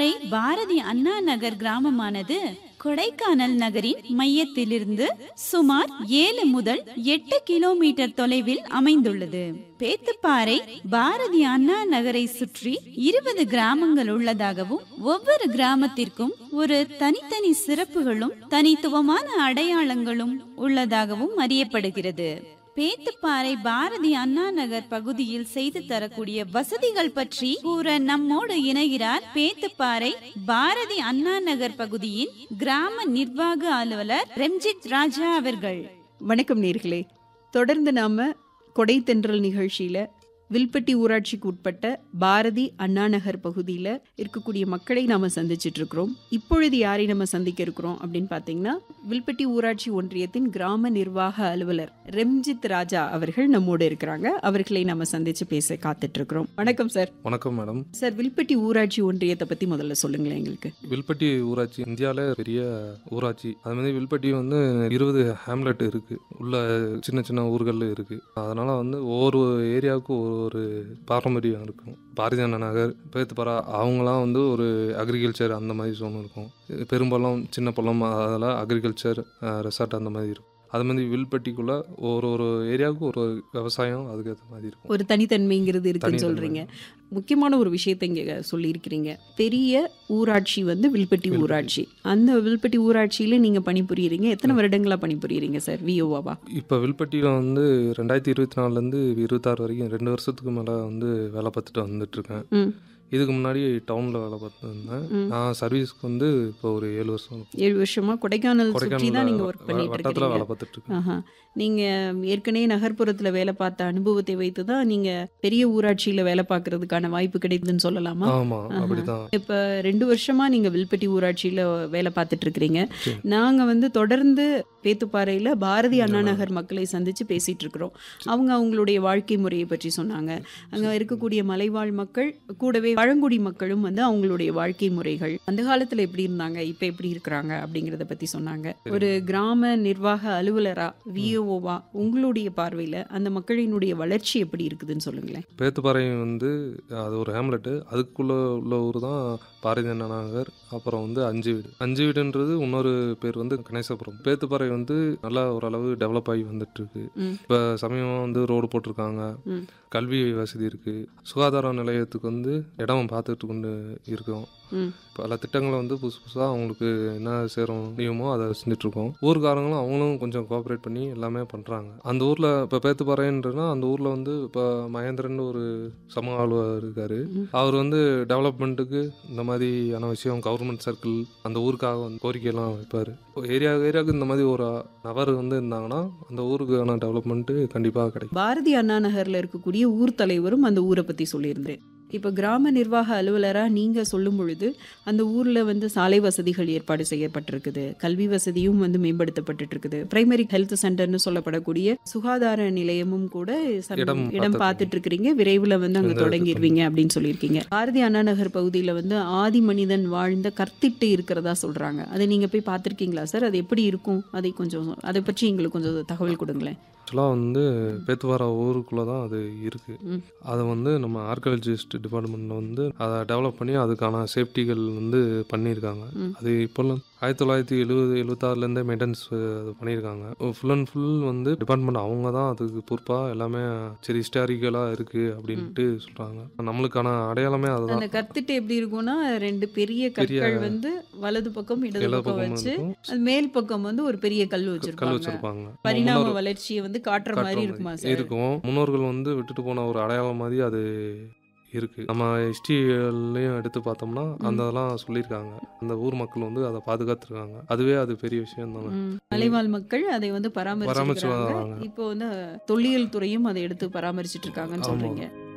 பேத்துப்பாறை பாரதி அண்ணா நகர் கிராமமானது கொடைக்கானல் நகரின் மையத்திலிருந்து சுமார் ஏழு முதல் எட்டு கிலோமீட்டர் தொலைவில் அமைந்துள்ளது பேத்துப்பாறை பாரதி அண்ணா நகரை சுற்றி இருபது கிராமங்கள் உள்ளதாகவும் ஒவ்வொரு கிராமத்திற்கும் ஒரு தனித்தனி சிறப்புகளும் தனித்துவமான அடையாளங்களும் உள்ளதாகவும் அறியப்படுகிறது பேத்துப்பாறை பாரதி அண்ணா நகர் பகுதியில் செய்து தரக்கூடிய வசதிகள் பற்றி கூற நம்மோடு இணைகிறார் பேத்துப்பாறை பாரதி அண்ணா நகர் பகுதியின் கிராம நிர்வாக அலுவலர் ரெம்ஜித் ராஜா அவர்கள் வணக்கம் நேர்களே தொடர்ந்து நாம கொடை தென்றல் நிகழ்ச்சியில வில்பட்டி ஊராட்சிக்கு உட்பட்ட பாரதி அண்ணா நகர் பகுதியில் இருக்கக்கூடிய மக்களை நாம சந்திச்சிட்டு இருக்கிறோம் இப்பொழுது யாரை நம்ம சந்திக்க இருக்கிறோம் அப்படின்னு பார்த்தீங்கன்னா வில்பட்டி ஊராட்சி ஒன்றியத்தின் கிராம நிர்வாக அலுவலர் ரெம்ஜித் ராஜா அவர்கள் நம்மோடு இருக்கிறாங்க அவர்களை நாம சந்திச்சு பேச காத்துட்டு இருக்கிறோம் வணக்கம் சார் வணக்கம் மேடம் சார் வில்பட்டி ஊராட்சி ஒன்றியத்தை பத்தி முதல்ல சொல்லுங்களேன் எங்களுக்கு வில்பட்டி ஊராட்சி இந்தியாவில பெரிய ஊராட்சி அது மாதிரி வில்பட்டி வந்து இருபது ஹேம்லெட் இருக்கு உள்ள சின்ன சின்ன ஊர்கள் இருக்கு அதனால வந்து ஒவ்வொரு ஏரியாவுக்கும் ஒரு ஒரு பாரம்பரியம் இருக்கும் பாரதிய அண்ணா நகர் பேத்துப்பரா அவங்களாம் வந்து ஒரு அக்ரிகல்ச்சர் அந்த மாதிரி zone இருக்கும் பெரும்பாலும் சின்ன பள்ளம் அதெல்லாம் அக்ரிகல்ச்சர் ரெசார்ட் அந்த மாதிரி இருக்கும் அது மாதிரி வில்பட்டிக்குள்ள ஒரு ஒரு ஏரியாவுக்கு ஒரு ஒரு விவசாயம் அதுக்கேற்ற மாதிரி இருக்கும் ஒரு தனித்தன்மைங்கிறது இருக்குன்னு தனித்தன்மை. சொல்றீங்க முக்கியமான ஒரு விஷயத்தை இங்க சொல்லியிருக்கிறீங்க பெரிய ஊராட்சி வந்து வில்பட்டி வில்பட்டி. ஊராட்சி அந்த வில்பட்டி ஊராட்சியில நீங்க பணிபுரியறீங்க எத்தனை வருடங்களா பணிபுரியறீங்க சார் விஓவாவா இப்போ வில்பட்டியில் வந்து ரெண்டாயிரத்தி இருபத்தி நாலுலேருந்து இருபத்தாறு வரைக்கும் ரெண்டு வருஷத்துக்கு மேலே வந்து வேலை பார்த்துட்டு வந்துட்டுருக்கேன் ம் இதுக்கு முன்னாடி டவுனில் வேலை பார்த்துட்டு இருந்தேன் ம். நான் சர்வீஸ்க்கு வந்து இப்போ ஒரு ஏழு வருஷம் ஏழு வருஷமா கொடைக்கானல் சுற்றி தான் நீங்க ஒர்க் கொடைக்கானல் பண்ணிட்டு வட்டத்தில் வேலை இருக்கீங்க பார்த்துட்டு இருக்கேன் ஆஹா நீங்க ஏற்கனவே நகர்ப்புறத்துல வேலை பார்த்த அனுபவத்தை வைத்து தான் நீங்க பெரிய ஊராட்சியில வேலை பார்க்கறதுக்கான வாய்ப்பு கிடைக்குதுன்னு சொல்லலாமா ஆமாம் ஆஹா. அப்படிதான் இப்ப ரெண்டு வருஷமா நீங்க வில்பட்டி ஊராட்சியில வேலை பார்த்துட்டு இருக்கிறீங்க சரி. நாங்க வந்து தொடர்ந்து பேத்துப்பாறையில பாரதி அண்ணா அண்ணா நகர் மக்களை சந்திச்சு பேசிட்டு இருக்கிறோம் அவங்க அவங்களுடைய வாழ்க்கை முறையை பற்றி சொன்னாங்க அங்க இருக்கக்கூடிய மலைவாழ் மக்கள் கூடவே பழங்குடி மக்களும் வந்து அவங்களுடைய வாழ்க்கை முறைகள் அந்த காலத்துல எப்படி இருந்தாங்க இப்ப எப்படி இருக்கிறாங்க அப்படிங்கறத பத்தி சொன்னாங்க ஒரு கிராம நிர்வாக அலுவலரா விஓவா உங்களுடைய பார்வையில அந்த மக்களினுடைய வளர்ச்சி எப்படி இருக்குதுன்னு சொல்லுங்களேன் பேத்துப்பாறை வந்து அது ஒரு ஹேம்லெட்டு அதுக்குள்ளே உள்ள ஊர் தான் பாரதி அண்ணா நகர் அப்புறம் வந்து அஞ்சு வீடு அஞ்சு வீடுன்றது இன்னொரு பேர் வந்து கணேசபுரம் பேத்துப்பாறை வந்து நல்லா ஓரளவு டெவலப் ஆகி வந்துட்டு இருக்கு ம். இப்போ சமயமாக வந்து ரோடு போட்டிருக்காங்க ம். கல்வி வசதி இருக்கு சுகாதார நிலையத்துக்கு வந்து இடம் பார்த்துட்டு கொண்டு இருக்கோம் ம். பல திட்டங்களை வந்து புதுசு புதுசாக அவங்களுக்கு என்ன சேரும் முடியுமோ அதை செஞ்சுட்டு இருக்கோம் ஊர்க்காரங்களும் அவங்களும் கொஞ்சம் கோஆப்ரேட் பண்ணி எல்லாமே பண்ணுறாங்க அந்த ஊரில் இப்போ பேத்துப்பாறைன்றனா அந்த ஊரில் வந்து இப்போ மகேந்திரன் ஒரு சமூக ஆளுநர் இருக்காரு ம். அவர் வந்து டெவலப்மெண்ட்டுக்கு இந்த மாதிரியான விஷயம் கவர்மெண்ட் சர்க்கிள் அந்த ஊருக்காக வந்து கோரிக்கையெல்லாம் வைப்பார் ஏரியா ஏரியாவுக்கு இந்த மாதிரி ஒரு நபர் வந்து இருந்தாங்கன்னா அந்த ஊருக்கான டெவலப்மெண்ட்டு கண்டிப்பாக கிடைக்கும் பாரதி அண்ணா நகர்ல இருக்கக்கூடிய ஊர் தலைவரும் அந்த ஊரை பத்தி சொல்லியிருந்தேன் இப்போ கிராம நிர்வாக அலுவலரா நீங்க சொல்லும் பொழுது அந்த ஊர்ல வந்து சாலை வசதிகள் ஏற்பாடு செய்யப்பட்டிருக்குது கல்வி வசதியும் வந்து மேம்படுத்தப்பட்டு இருக்குது பிரைமரி ஹெல்த் சென்டர்னு சொல்லப்படக்கூடிய சுகாதார நிலையமும் கூட சம்- இடம் இடம் பார்த்துட்டு பார்த்துட்டு இருக்கிறீங்க விரைவில் வந்து அங்க இந்த தொடங்கிடுவீங்க அப்படின்னு சொல்லியிருக்கீங்க பாரதி அண்ணா நகர் பகுதியில வந்து ஆதி மனிதன் வாழ்ந்த கற்திட்டு இருக்கிறதா சொல்றாங்க அதை நீங்க போய் பார்த்திருக்கீங்களா சார் அது எப்படி இருக்கும் அதை கொஞ்சம் அதை பற்றி எங்களுக்கு கொஞ்சம் தகவல் கொடுங்களேன் ஆக்சுவலாக வந்து பேத்துவாரா ஊருக்குள்ளே தான் அது இருக்குது ம். அதை வந்து நம்ம ஆர்கியாலஜிஸ்ட் டிபார்ட்மெண்ட்டில் வந்து அதை டெவலப் பண்ணி அதுக்கான சேஃப்டிகள் வந்து பண்ணியிருக்காங்க ம். அது இப்போல்லாம் ஆயிரத்தி தொள்ளாயிரத்தி எழுபது எழுபத்தாறுலேருந்தே மெயின்டெனன்ஸ் அது பண்ணியிருக்காங்க ஃபுல் அண்ட் ஃபுல் வந்து டிபார்ட்மெண்ட் அவங்க தான் அதுக்கு பொறுப்பாக எல்லாமே சரி ஹிஸ்டாரிக்கலாக இருக்குது அப்படின்ட்டு சொல்கிறாங்க நம்மளுக்கான அடையாளமே அதுதான் அந்த கத்திட்டு எப்படி இருக்கும்னா ரெண்டு பெரிய பெரிய கற்கள் வந்து வலது பக்கம் இடது எல்லா பக்கம் பக்கமும் வச்சு இருக்கும் அது மேல் பக்கம் வந்து ஒரு பெரிய கல் கல் வச்சிருப்பாங்க வச்சிருப்பாங்க பரிணாம முன்னோர் வளர்ச்சியை வந்து காட்டுற காட்டுற மாதிரி மாதிரி இருக்குமா சார் இருக்கும் முன்னோர்கள் வந்து விட்டுட்டு போன ஒரு அடையாளம் மாதிரி அது இருக்கு நம்ம ஹிஸ்ட்ரிலையும் எடுத்து பார்த்தோம்னா அந்த இதெல்லாம் சொல்லியிருக்காங்க அந்த ஊர் மக்கள் வந்து அதை பாதுகாத்துருக்காங்க அதுவே அது பெரிய விஷயம் தானே ம். மலைவாழ் மக்கள் அதை வந்து பராமரிச்சு பராமரிச்சு வராங்க. இப்போ வந்து தொல்லியல் துறையும் அதை எடுத்து பராமரிச்சிட்டு இருக்காங்கன்னு ஆமா. சொல்றீங்க